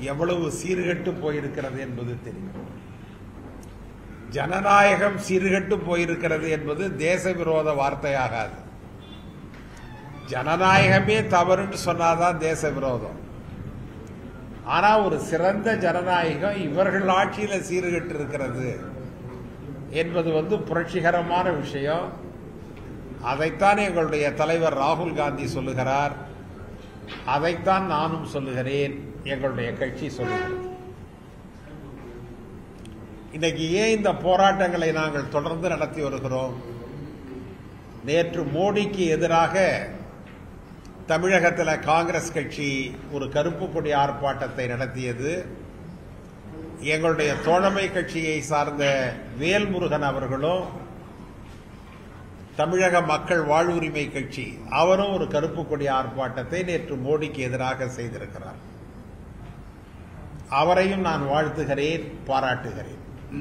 எவ்வளவு சீர்கெட்டு போயிருக்கிறது என்பது தெரியும் ஜனநாயகம் சீர்கெட்டு போயிருக்கிறது என்பது தேச விரோத வார்த்தையாகாது ஜனநாயகமே தவறுன்னு சொன்னாதான் தேச விரோதம் ஆனா ஒரு சிறந்த ஜனநாயகம் இவர்கள் ஆட்சியில சீர்கெட்டு இருக்கிறது என்பது வந்து புரட்சிகரமான விஷயம் அதைத்தான் எங்களுடைய தலைவர் ராகுல் காந்தி சொல்லுகிறார் அதைத்தான் நானும் சொல்லுகிறேன் எங்களுடைய கட்சி சொல்லுகிறது இன்னைக்கு ஏன் இந்த போராட்டங்களை நாங்கள் தொடர்ந்து நடத்தி வருகிறோம் நேற்று மோடிக்கு எதிராக தமிழகத்தில் காங்கிரஸ் கட்சி ஒரு கருப்பு கொடி ஆர்ப்பாட்டத்தை நடத்தியது எங்களுடைய தோழமை கட்சியை சார்ந்த வேல்முருகன் அவர்களும் தமிழக மக்கள் வாழ்வுரிமை கட்சி அவரும் ஒரு கருப்பு கொடி ஆர்ப்பாட்டத்தை நேற்று மோடிக்கு எதிராக செய்திருக்கிறார் அவரையும் நான் வாழ்த்துகிறேன் பாராட்டுகிறேன்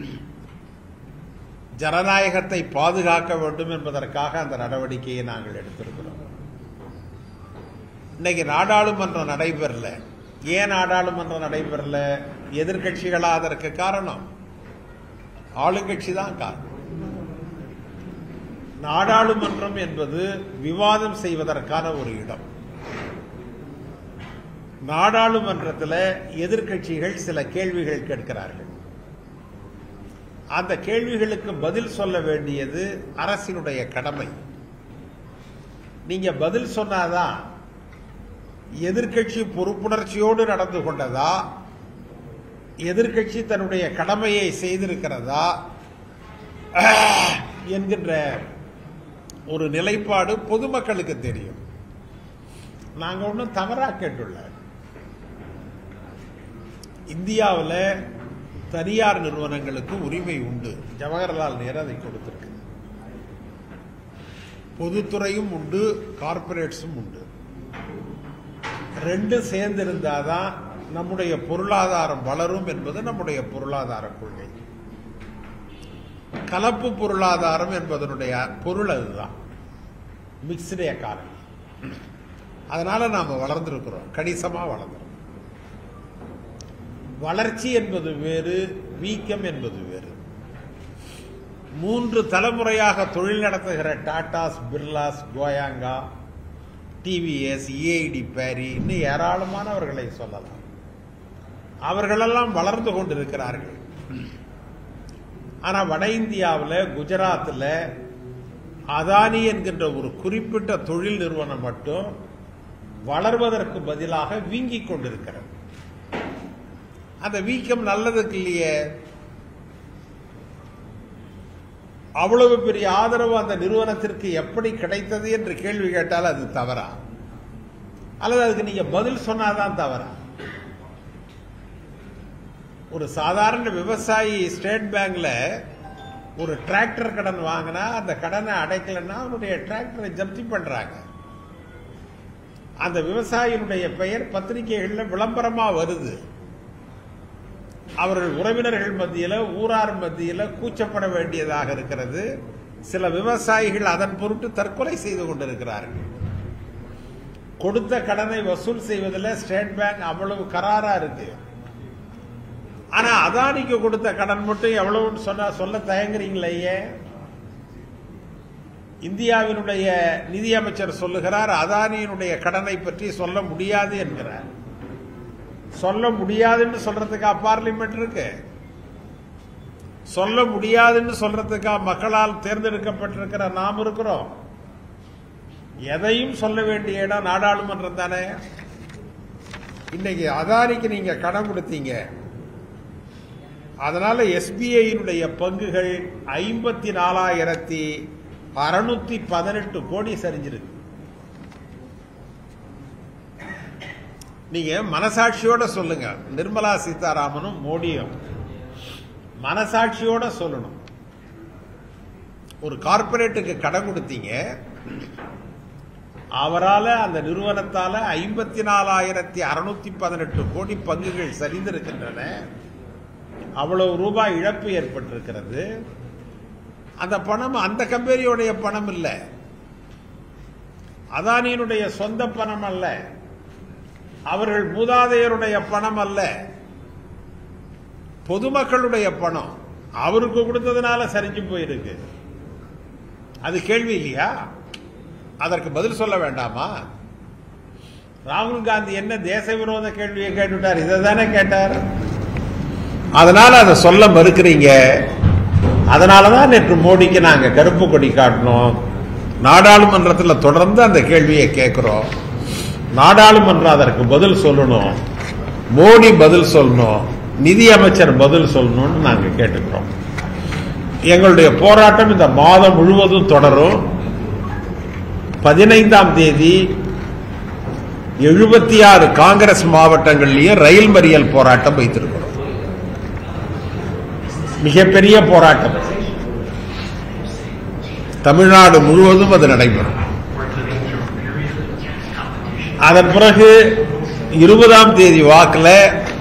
ஜனநாயகத்தை பாதுகாக்க வேண்டும் என்பதற்காக அந்த நடவடிக்கையை நாங்கள் எடுத்திருக்கிறோம் இன்னைக்கு நாடாளுமன்றம் நடைபெறல ஏன் நாடாளுமன்றம் நடைபெறல எதிர்கட்சிகளா அதற்கு காரணம் ஆளுங்கட்சி தான் காரணம் நாடாளுமன்றம் என்பது விவாதம் செய்வதற்கான ஒரு இடம் நாடாளுமன்றத்தில் எதிர்கட்சிகள் சில கேள்விகள் கேட்கிறார்கள் அந்த கேள்விகளுக்கு பதில் சொல்ல வேண்டியது அரசினுடைய கடமை நீங்க பதில் சொன்னாதான் எதிர்கட்சி பொறுப்புணர்ச்சியோடு நடந்து கொண்டதா எதிர்கட்சி தன்னுடைய கடமையை செய்திருக்கிறதா என்கின்ற ஒரு நிலைப்பாடு பொதுமக்களுக்கு தெரியும் நாங்க ஒன்றும் தவறா கேட்டுள்ள இந்தியாவில் தனியார் நிறுவனங்களுக்கு உரிமை உண்டு ஜவஹர்லால் நேரு அதை கொடுத்திருக்கு பொதுத்துறையும் உண்டு கார்பரேட்ஸும் உண்டு ரெண்டும் சேர்ந்திருந்தாதான் நம்முடைய பொருளாதாரம் வளரும் என்பது நம்முடைய பொருளாதார கொள்கை கலப்பு பொருளாதாரம் என்பதனுடைய பொருள் அதுதான் மிக்சடு எக்கானமி அதனால நாம வளர்ந்திருக்கிறோம் கணிசமா வளர்ந்துரும் வளர்ச்சி என்பது வேறு வீக்கம் என்பது வேறு மூன்று தலைமுறையாக தொழில் நடத்துகிற Tatas Birlas Goenka TVS EID Parry இன்னும் ஏராளமானவர்களை சொல்லலாம் அவர்களெல்லாம் வளர்ந்து கொண்டிருக்கிறார்கள் ஆனா வட இந்தியாவில் குஜராத்தில் அதானி என்கின்ற ஒரு குறிப்பிட்ட தொழில் நிறுவனம் மட்டும் வளர்வதற்கு பதிலாக வீங்கிக் கொண்டிருக்கிறது அந்த வீக்கம் நல்லதுக்கு இல்லையே அவ்வளவு பெரிய ஆதரவு அந்த நிறுவனத்திற்கு எப்படி கிடைத்தது என்று கேள்வி கேட்டால் அது தவறா அல்லது அதுக்கு நீங்க பதில் சொன்னாதான் தவறா ஒரு சாதாரண விவசாயி ஸ்டேட் பேங்க்ல ஒரு டிராக்டர் கடன் வாங்கினா அந்த கடனை அடைக்கலன்னா அவனுடைய டிராக்டரை ஜப்தி பண்றாங்க அந்த விவசாயியினுடைய பெயர் பத்திரிகைகள்ல விளம்பரமா வருது அவர்கள் உறவினர்கள் மத்தியில ஊரார் மத்தியில கூச்சப்பட வேண்டியதாக இருக்கிறது சில விவசாயிகள் அதன் பொருட்டு தற்கொலை செய்து கொண்டிருக்கிறார்கள் கொடுத்த கடனை வசூல் செய்வதில் ஸ்டேட் பேங்க் அவ்வளவு கராரா இருக்கு ஆனா அதானிக்கு கொடுத்த கடன் மட்டும் எவ்வளவுன்னு சொன்னா சொல்ல தயங்குறீங்களே இந்தியாவினுடைய நிதியமைச்சர் சொல்லுகிறார் அதானியினுடைய கடனை பற்றி சொல்ல முடியாது என்கிறார் சொல்ல முடியாதுன்னு சொல்றதுக்கா பார்லிமெண்ட் இருக்கு சொல்ல முடியாதுன்னு சொல்றதுக்கா மக்களால் தேர்ந்தெடுக்கப்பட்டிருக்கிற நாம் இருக்கிறோம் எதையும் சொல்ல வேண்டிய இடம் நாடாளுமன்றம் தானே இன்னைக்கு அதானிக்கு நீங்க கடன் கொடுத்தீங்க அதனால எஸ்பிஐயினுடைய பங்குகள் ஐம்பத்தி நாலாயிரத்தி அறுநூத்தி பதினெட்டு கோடி சரிஞ்சிருக்கு நீங்க மனசாட்சியோட சொல்லுங்க நிர்மலா சீதாராமனும் மோடியும் மனசாட்சியோட சொல்லணும் ஒரு கார்பரேட்டுக்கு கடன் கொடுத்தீங்க அவரால் அந்த நிறுவனத்தால ஐம்பத்தி நாலாயிரத்தி அறுநூத்தி பதினெட்டு கோடி பங்குகள் சரிந்திருக்கின்றன அவ்வளவு ரூபாய் இழப்பு ஏற்பட்டிருக்கிறது அந்த பணம் அந்த கம்பெனியுடைய பணம் இல்லை அதானியினுடைய சொந்த பணம் அல்ல அவர்கள் மூதாதையருடைய பணம் அல்ல பொதுமக்களுடைய பணம் அவருக்கு கொடுத்ததுனால சரிஞ்சு போயிருக்கு அது கேள்வி இல்லையா அதற்கு பதில் சொல்ல வேண்டாமா ராகுல் காந்தி என்ன தேச விரோத கேள்வியை கேட்டுட்டார் இதை தானே கேட்டார் அதனால அதை சொல்ல மறுக்கிறீங்க அதனால தான் நேற்று மோடிக்கு நாங்க கருப்பு கொடி காட்டினோம் நாடாளுமன்றத்தில் தொடர்ந்து அந்த கேள்வியை கேட்கிறோம் நாடாளுமன்றம் அதற்கு பதில் சொல்லணும் மோடி பதில் சொல்லணும் நிதி அமைச்சர் பதில் சொல்லணும்னு நாங்க கேட்டுக்கிறோம் எங்களுடைய போராட்டம் இந்த மாதம் முழுவதும் தொடரும் பதினைந்தாம் தேதி எழுபத்தி ஆறு காங்கிரஸ் மாவட்டங்கள்லயும் ரயில் மறியல் போராட்டம் வைத்திருக்கிறோம் மிகப்பெரிய போராட்டம் தமிழ்நாடு முழுவதும் அது நடைபெறும் அதன் பிறகு இருபதாம் தேதி வாக்கில்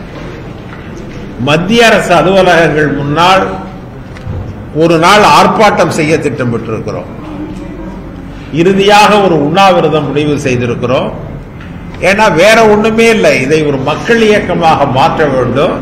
மத்திய அரசு அலுவலகங்கள் முன்னால் ஒரு நாள் ஆர்ப்பாட்டம் செய்ய திட்டமிட்டிருக்கிறோம் இறுதியாக ஒரு உண்ணாவிரதம் முடிவு செய்திருக்கிறோம் ஏன்னா வேற ஒண்ணுமே இல்லை இதை ஒரு மக்கள் இயக்கமாக மாற்ற வேண்டும்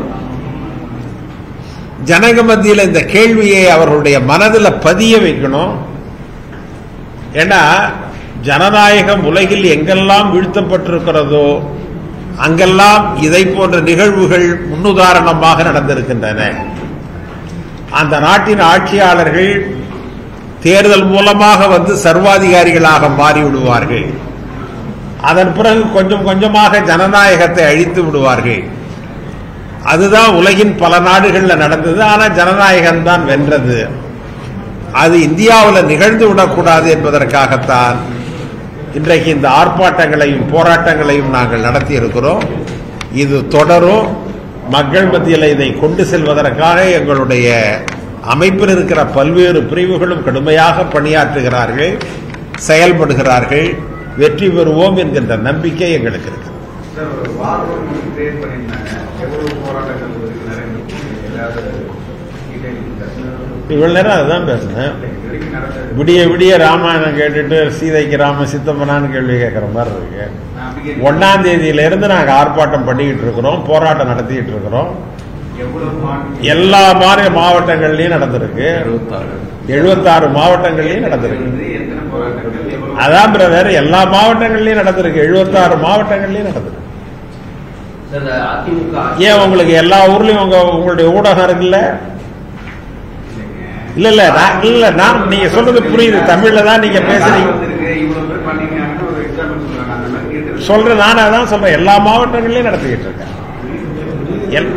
ஜனங்க மத்தியில் இந்த கேள்வியை அவர்களுடைய மனதில் பதிய வைக்கணும் ஏன்னா ஜனநாயகம் உலகில் எங்கெல்லாம் வீழ்த்தப்பட்டிருக்கிறதோ அங்கெல்லாம் இதை போன்ற நிகழ்வுகள் முன்னுதாரணமாக நடந்திருக்கின்றன அந்த நாட்டின் ஆட்சியாளர்கள் தேர்தல் மூலமாக வந்து சர்வாதிகாரிகளாக மாறிவிடுவார்கள் அதன் பிறகு கொஞ்சம் கொஞ்சமாக ஜனநாயகத்தை அழித்து விடுவார்கள் அதுதான் உலகின் பல நாடுகளில் நடந்தது ஆனால் ஜனநாயகம் தான் வென்றது அது இந்தியாவில் நிகழ்ந்து விடக்கூடாது என்பதற்காகத்தான் இன்றைக்கு இந்த ஆர்ப்பாட்டங்களையும் போராட்டங்களையும் நாங்கள் நடத்தி இருக்கிறோம் இது தொடரும் மக்கள் மத்தியில் இதை கொண்டு செல்வதற்காக எங்களுடைய அமைப்பில் இருக்கிற பல்வேறு பிரிவுகளும் கடுமையாக பணியாற்றுகிறார்கள் செயல்படுகிறார்கள் வெற்றி பெறுவோம் என்கின்ற நம்பிக்கை எங்களுக்கு இருக்கு சார் ஒரு வார் ரூம் கிரியேட் பண்ணியிருந்தாங்க எவ்வளவு போராட்டங்கள் இருக்கு நிறைய ஏதாவது detail இருக்கா? இவ்வளவு நேரம் அதுதான் பேசுனேன் இது வரைக்கும் நடந்தது விடிய விடிய ராமாயணம் கேட்டுட்டு சீதைக்கு ராம சித்தம்பனான்னு கேள்வி கேட்கிற மாதிரி இருக்கு நான் அப்படி கேட்கிறேன். ஒன்னாம் தேதியில இருந்து நாங்க ஆர்ப்பாட்டம் பண்ணிக்கிட்டு இருக்கிறோம் போராட்டம் நடத்திட்டு இருக்கிறோம் எவ்வளவு மாநில- எல்லா மாதிரி மாவட்டங்கள்லயும் நடந்திருக்கு எழுபத்தாறு மாவட்டங்கள்லயும் நடந்திருக்கு வந்து எத்தனை போராட்டங்கள் எவ்வளவு அதான் பிரதர் எல்லா மாவட்டங்கள்லயும் நடந்திருக்கு எழுபத்தாறு மாவட்டங்கள்லயும் நடந்திருக்கு சார், இந்த அதிமுக ஆட்சி- ஏன் உங்களுக்கு எல்லா ஊர்லயும் உங்க உங்களுடைய ஊடகம் இருக்குல்ல இல்ல இல்ல நான் இல்ல நான் நீங்க சொல்றது புரியுது தமிழ்ல தான் நீங்க பேசுறீங்க வந்திருக்கு, இவ்வளவு பேர் பண்ணீங்கன்னு ஒரு எக்ஸாம்பிள் சொல்றாங்க அந்த மாதிரி கேட்டு சொல்றேன் நான் அதான் சொல்றேன் எல்லா மாவட்டங்கள்லயும் நடத்திக்கிட்டு இருக்கேன் எல்-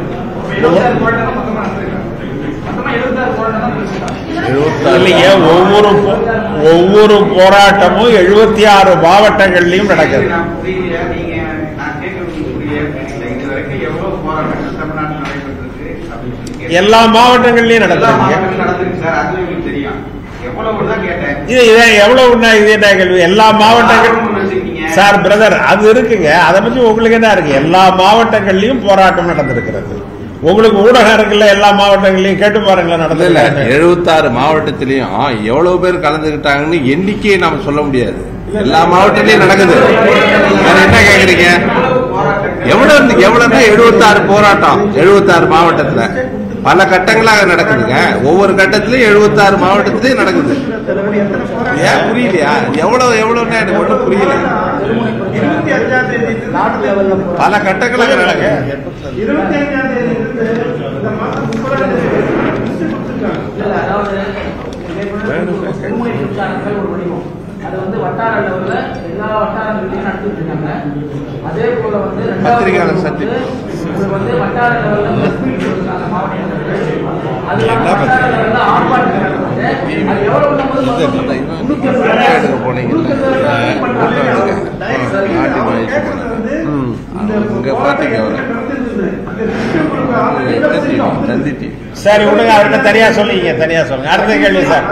இல்லைங்க ஒவ்வொரு போ- ஒவ்வொரு போராட்டமும் எழுபத்தி ஆறு மாவட்டங்கள்லயும் நடக்குது நான் புரியல நீங்க நான் கேட்கறது புரியல புரியல இது வரைக்கும் எவ்வளவு போராட்டங்கள் தமிழ்நாட்டில் நடைபெற்றிருக்கு அப்படின்னு சொல்லி கேட்டேன். எல்லா மாவட்டங்கள்லயும் எல்லா நடத்துறீங்க மாவட்டங்களும் நடந்திருக்கு சார் அது எங்களுக்கு தெரியும் எவ்வளவு தான் கேட்டேன் இது இதை எவ்வளவு இது என்ன கேள்வி எல்லா மாவட்டங்கள் ஆர்வம் வச்சிருக்கீங்க. சார் பிரதர் அது இருக்குங்க அதை பத்தி உங்களுக்கு என்ன இருக்கு எல்லா மாவட்டங்கள்லயும் போராட்டம் நடந்திருக்கிறது உங்களுக்கு ஊடகம் இருக்குல்ல எல்லா மாவட்டங்கள்லயும் கேட்டு பாருங்களேன் இல்ல இல்ல நடந்திருக்கு எழுபத்தாறு மாவட்டத்திலயும் எவ்வளவு பேர் கலந்துக்கிட்டாங்கன்னு எண்ணிக்கையை நாம சொல்ல முடியாது எல்லா மாவட்டத்திலயும் நடக்குது வேற என்ன கேக்குறீங்க எவ்வளவு இருந்து- எவ்வளவுன்னா எழுபத்தாறு போராட்டம் எழுபத்தாறு மாவட்டத்துல பல கட்டங்களாக நடக்குதுங்க ஒவ்வொரு கட்டத்திலயும் எழுபத்தாறு மாவட்டத்திலயும் நடக்குது ஏன் புரியலையா எவ்வளவு எவ்வளவுன்னா எனக்கு ஒன்றும் புரியல பல கட்டங்களாக நடக்குது இல்ல, அதாவது பொதுமுறை பிரச்சாரங்கள் ஒரு வடிவம் அது வந்து வட்டார லெவல்ல எல்லா வட்டாரங்களையும் நடத்திட்டு இருக்காங்க அதே போல வந்து ரெண்டாவது பத்திரிகையாளர் வந்து சத்தி. உங்களுக்கு வந்து வட்டார லெவல்ல press meet கொடுக்குறாங்க மாவட்டங்களுக்கு அது என்ன வட்டார லெவல்ல ஆர்ப்பாட்டம் நடக்குது அது எவ்வளவு நம்ம வந்து இந்த இவன் முன்னூத்தி photo அறுபது எடுக்க போனீங்கல்ல, முன்னூத்தி அறுபது photo எடுக்க. பண்றாங்க. நாட்டி மகிழ்ச்சி பண்ணது. ம். இங்க பாத்தீங்க அவரை. Thanthi TV, Thanthi TV. சரி விடுங்க அவர்கிட்ட தனியா சொல்லிங்க தனியா சொல்லுங்க அடுத்த கேள்வி சார்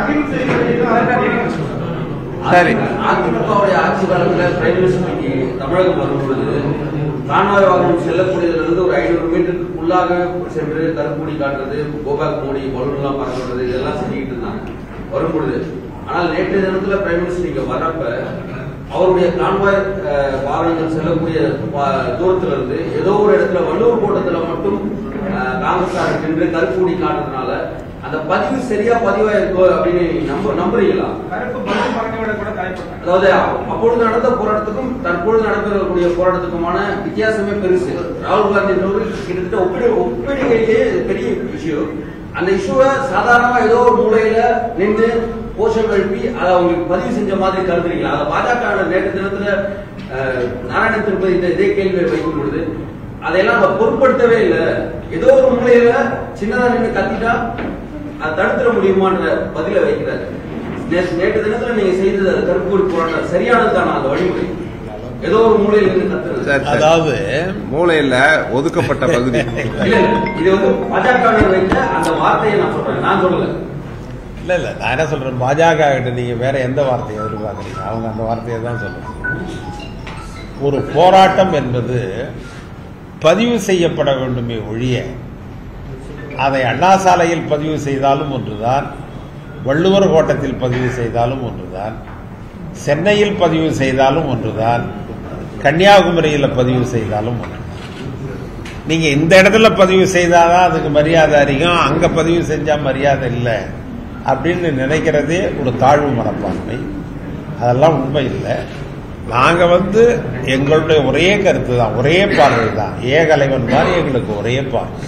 சரி அதிமுகவுடைய ஆட்சி காலத்துல பிரைம் மினிஸ்டர் இங்கே தமிழகம் வரும்பொழுது கான்வாய் வாகனம் செல்லக்கூடியதுல இருந்து ஒரு ஐநூறு மீட்டருக்கு உள்ளாக சென்று கருப்பொடி காட்டுறது கோபாக் மோடி பலூன்லாம் பறக்கிறது இதெல்லாம் செஞ்சுக்கிட்டு இருந்தாங்க வரும்பொழுது ஆனால் நேற்று தினத்துல பிரைம் மினிஸ்டர் இங்க வரப்ப அவருடைய கான்வாய் அஹ், வாகனங்கள் செல்லக்கூடிய பா- தூரத்துல இருந்து ஏதோ ஒரு இடத்துல வள்ளுவர் கோட்டத்துல மட்டும் அஹ், காங்கிரஸ்காரர் நின்று கருப்பூடி காட்டுறதுனால அந்த பதிவு சரியா பதிவா இருக்கோ அப்படின்னு நம்ப நம்புறீங்களா கருப்பு பலூன் பறக்க விட கூட தலைப்பட்டாங்க அதாவது அப்பொழுது நடந்த போராட்டத்துக்கும் தற்பொழுது நடக்கக்கூடிய போராட்டத்துக்குமான வித்தியாசமே பெருசு ராகுல் காந்தி கிட்டத்தட்ட ஒப்பிடு ஒப்பிடுகையிலேயே பெரிய இஷ்யூ அந்த இஷ்யூவை சாதாரணமா ஏதோ ஒரு மூலையில நின்று கோஷம் எழுப்பி அதை அவங்களுக்கு பதிவு செஞ்ச மாதிரி கருதுறீங்களா அதை பாஜக நேற்று தினத்துல அஹ், நாராயண திருப்பதி இந்த இதே கேள்வியை வைக்கும் பொழுது அதையெல்லாம் நம்ம பொருட்படுத்தவே இல்லை ஏதோ ஒரு மூலையில சின்னதா நின்று கத்திட்டா அதை தடுத்துட முடியுமான்ற பதில வைக்கிறாரு நேற்று நேற்று தினத்துல நீங்க செய்தது அது கருப்பூர் போராட்டம் சரியானது தானா அந்த வழிமுறை ஏதோ ஒரு மூலையில இருந்து கத்துறது சரி, சரி. அதாவது மூளையில ஒதுக்கப்பட்ட பகுதி இல்ல இல்ல இது வந்து பாஜக வைத்த அந்த வார்த்தையை நான் சொல்றேன் நான் சொல்லல இல்ல இல்ல நான் என்ன சொல்றேன் பாஜக கிட்ட நீங்க வேற எந்த வார்த்தையை எதிர்பார்க்குறீங்க அவங்க அந்த வார்த்தையை தான் சொல்லுவாங்க ஒரு போராட்டம் என்பது பதிவு செய்யப்பட வேண்டுமே ஒழிய அதை அண்ணா சாலையில் பதிவு செய்தாலும் ஒன்றுதான் வள்ளுவர் கோட்டத்தில் பதிவு செய்தாலும் ஒன்றுதான் சென்னையில் பதிவு செய்தாலும் ஒன்றுதான் கன்னியாகுமரியில் பதிவு செய்தாலும் ஒன்று நீங்க இந்த இடத்துல பதிவு செய்தாதான் அதுக்கு மரியாதை அதிகம் அங்க பதிவு செஞ்சா மரியாதை இல்லை அப்படின்னு நினைக்கிறதே ஒரு தாழ்வு மனப்பான்மை அதெல்லாம் உண்மை இல்லை நாங்க வந்து எங்களுடைய ஒரே கருத்து தான் ஒரே பார்வை தான் ஏகலைவன் மாதிரி எங்களுக்கு ஒரே பார்வை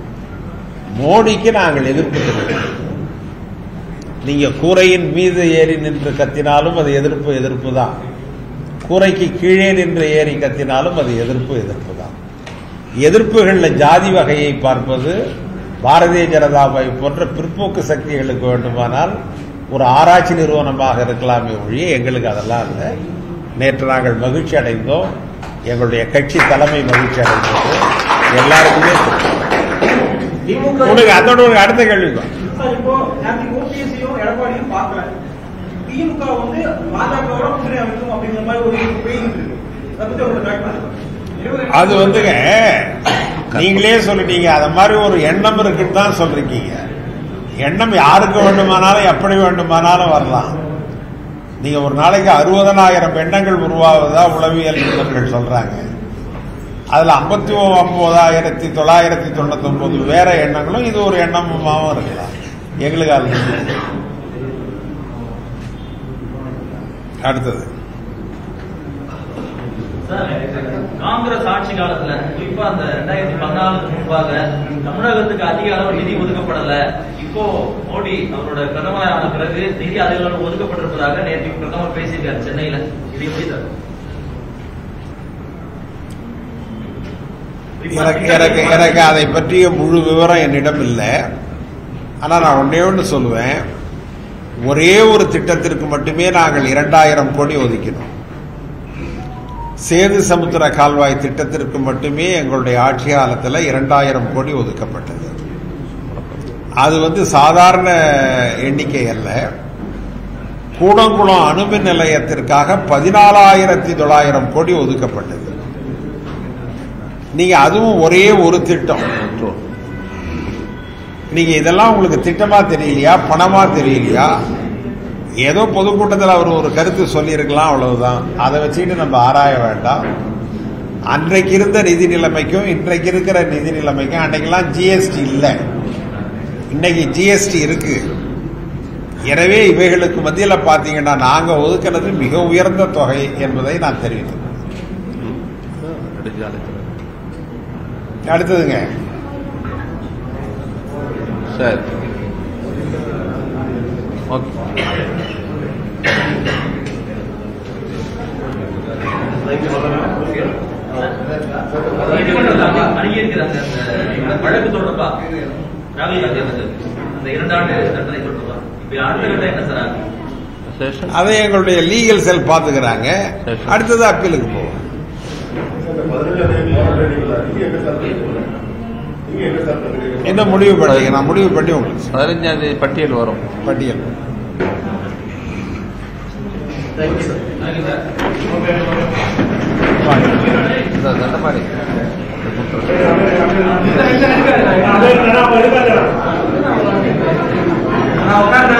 மோடிக்கு நாங்கள் எதிர்ப்பு தெரிவிக்கிறோம் நீங்க கூரையின் மீது ஏறி நின்று கத்தினாலும் அது எதிர்ப்பு எதிர்ப்பு தான் கூரைக்கு கீழே நின்று ஏறி கத்தினாலும் அது எதிர்ப்பு எதிர்ப்பு தான் எதிர்ப்புகளில் ஜாதி வகையை பார்ப்பது பாரதிய ஜனதாவை போன்ற பிற்போக்கு சக்திகளுக்கு வேண்டுமானால் ஒரு ஆராய்ச்சி நிறுவனமாக இருக்கலாமே ஒழிய எங்களுக்கு அதெல்லாம் இல்லை நேற்று நாங்கள் மகிழ்ச்சி அடைந்தோம் எங்களுடைய கட்சி தலைமை மகிழ்ச்சி அடைந்தது எல்லாருக்குமே தெரியும். திமுக உனக்கு அதோட ஒரு அடுத்த கேள்வி தான் சார் இப்போ நேற்று ஓபிஎஸ்சியும் எடப்பாடியும் பார்க்கல திமுக வந்து பாஜகவோட கூட்டணி அமைக்கும் அப்படிங்கிற மாதிரி ஒரு பேசிட்டு இருக்கு அதை பத்தி உங்களோட கருத்து அது வந்துங்க நீங்களே சொல்லிட்டீங்க அத மாதிரி ஒரு எண்ணம் இருக்குன்னு தான் சொல்றீங்க எண்ணம் யாருக்கு வேண்டுமானாலும் எப்படி வேண்டுமானாலும் வரலாம் நீங்க ஒரு நாளைக்கு அறுபதனாயிரம் எண்ணங்கள் உருவாவதா உளவியல் நிபுணர்கள் சொல்றாங்க அதுல ஐம்பத்தி ஒன்பதாயிரத்தி தொள்ளாயிரத்தி தொண்ணூத்தி ஒன்பது வேற எண்ணங்களும் இது ஒரு எண்ணமாவும் இருக்கலாம் எங்களுக்கு அது தெரியாது. அடுத்தது சார், காங்கிரஸ் ஆட்சி காலத்துல குறிப்பா அந்த ரெண்டாயிரத்தி பதினாலுக்கு முன்பாக தமிழகத்துக்கு அதிக அளவு நிதி ஒதுக்கப்படல இப்போ மோடி அவரோட பிரதமர் ஆன பிறகு நிதி அதிக அளவு ஒதுக்கப்பட்டிருப்பதாக நேற்று பிரதமர் பேசியிருக்காரு சென்னையில இது எப்படி சார் எனக்கு எனக்கு எனக்கு அதை பற்றிய முழு விவரம் என்னிடம் இல்லை ஆனால் நான் ஒன்னே ஒன்று சொல்லுவேன் ஒரே ஒரு திட்டத்திற்கு மட்டுமே நாங்கள் இரண்டாயிரம் கோடி ஒதுக்கினோம் சேது சமுத்திர கால்வாய் திட்டத்திற்கு மட்டுமே எங்களுடைய ஆட்சி காலத்தில் இரண்டாயிரம் கோடி ஒதுக்கப்பட்டது அது வந்து சாதாரண எண்ணிக்கை அல்ல கூடங்குளம் அணுமின் நிலையத்திற்காக பதினாலாயிரத்தி தொள்ளாயிரம் கோடி ஒதுக்கப்பட்டது நீங்க அதுவும் ஒரே ஒரு திட்டம் நீங்க இதெல்லாம் உங்களுக்கு திட்டமா தெரியலையா பணமா தெரியலையா ஏதோ பொதுக்கூட்டத்தில் அவர் ஒரு கருத்து சொல்லியிருக்கலாம் அவ்வளவுதான் அதை வச்சுக்கிட்டு நம்ம ஆராய வேண்டாம் அன்றைக்கு இருந்த நிதி நிலைமைக்கும் இன்றைக்கு இருக்கிற நிதி நிலைமைக்கும் அன்னைக்கெல்லாம் ஜிஎஸ்டி இல்லை இன்னைக்கு ஜிஎஸ்டி இருக்கு எனவே இவைகளுக்கு மத்தியில் பார்த்தீங்கன்னா நாங்க ஒதுக்கினது மிக உயர்ந்த தொகை என்பதை நான் தெரிவித்தேன் அடுத்ததுங்க சரி ஓகே நீதிமன்றத்தில் அணுகியிருக்கிறாங்க அந்த வழக்கு தொடர்பா ராகுல் காந்தி அவர்கள் அந்த இரண்டு ஆண்டு தண்டனை தொடர்பா இப்ப அடுத்த கட்டம் என்ன சார் ஆகும்? சேஷன் அதை எங்களுடைய லீகல் செல் பார்த்துக்கிறாங்க சரி. அடுத்தது அப்பீலுக்கு போவோம் என்ன முடிவு பண்ணீங்க நான் முடிவு பண்ணி உங்களுக்கு சொல்றேன். பதினஞ்சாம் தேதி பட்டியல் வரும் பட்டியல் தேங்க்யூ சார் இந்த தண்டபாணி நான் உட்கார்ந்து